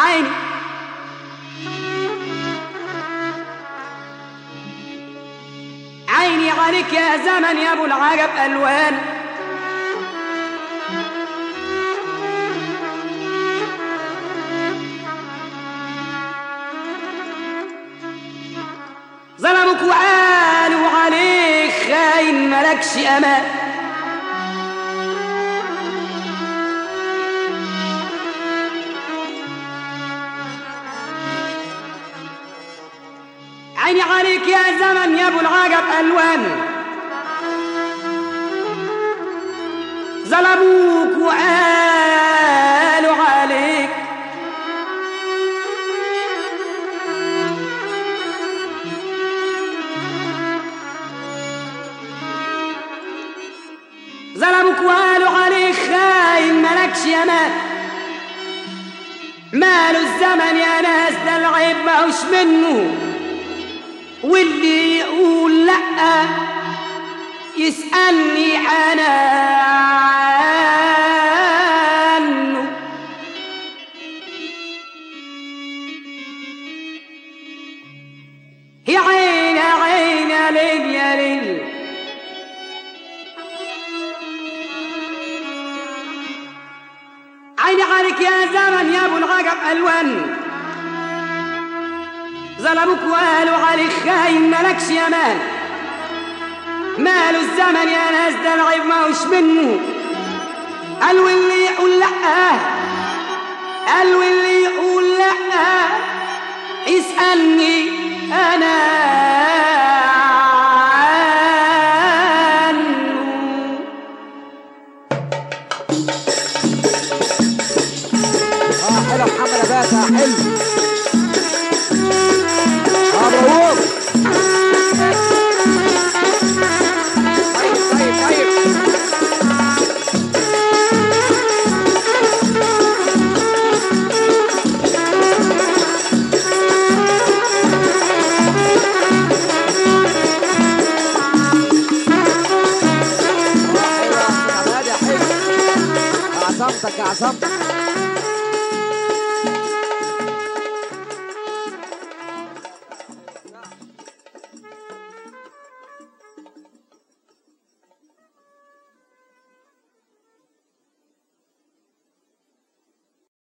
عيني عيني عليك يا زمن يا ابو العجب الوان ظلمك وقالوا عليك خاين ملكش امان عيني عليك يا زمن يا ابو العجب الوان ظلموك وقالوا عليك ظلموك وقالوا عليك خاين ملكش امان ماله الزمن يا ناس ده العيب ماهوش منه واللي يقول لا يسألني أنا عنه يا عين يا عين يا ليل يا ليل عيني عليك يا زمن يا ابو العجب الوان ظلموك وقالوا عليك خاين ملكش يمان ماله الزمن يا ناس ده العيب ماهوش منه قالوا اللي يقول لا قالوا اللي يقول لا اسألني أنا عنه اه حلو محمد اباتا حلو اه مبروك طيب طيب طيب حلو يا حماد يا حلو عظمتك يا عظمتك